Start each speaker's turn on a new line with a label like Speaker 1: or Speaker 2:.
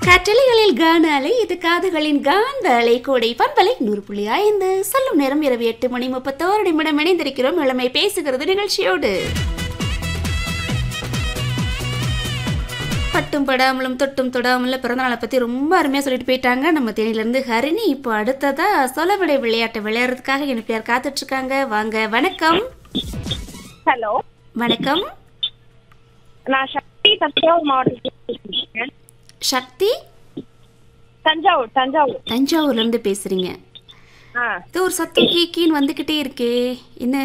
Speaker 1: கற்றலைகளில் கான அலை இது காதுகளின் காந்த அலை கோடை பண்பலை நூறு புள்ளி ஐந்து சொல்லும் நேரம் இரவு எட்டு மணி முப்பத்தோரு நிமிடம் இணைந்திருக்கிறோம் இளமை பேசுகிறது நிகழ்ச்சியோடு பட்டும் படாமலும் தொட்டும் தொடாமலும் பிறந்தநாளை பற்றி ரொம்ப அருமையாக சொல்லிட்டு போயிட்டாங்க நம்ம தேனியிலேருந்து ஹரிணி இப்போ அடுத்ததா சொலவிடை விளையாட்டை விளையாடுறதுக்காக எனக்கு பேர் காத்துட்டு இருக்காங்க வாங்க வணக்கம்
Speaker 2: ஹலோ
Speaker 1: வணக்கம்
Speaker 2: நான் சக்தி தஞ்சாவூர் மாவட்டத்தில் இருக்கேன்
Speaker 1: சக்தி
Speaker 2: தஞ்சாவூர் தஞ்சாவூர்
Speaker 1: தஞ்சாவூர்லேருந்து பேசுகிறீங்க
Speaker 2: ஆ
Speaker 1: இது ஒரு சத்தம் கீக்கின்னு வந்துக்கிட்டே இருக்கே என்ன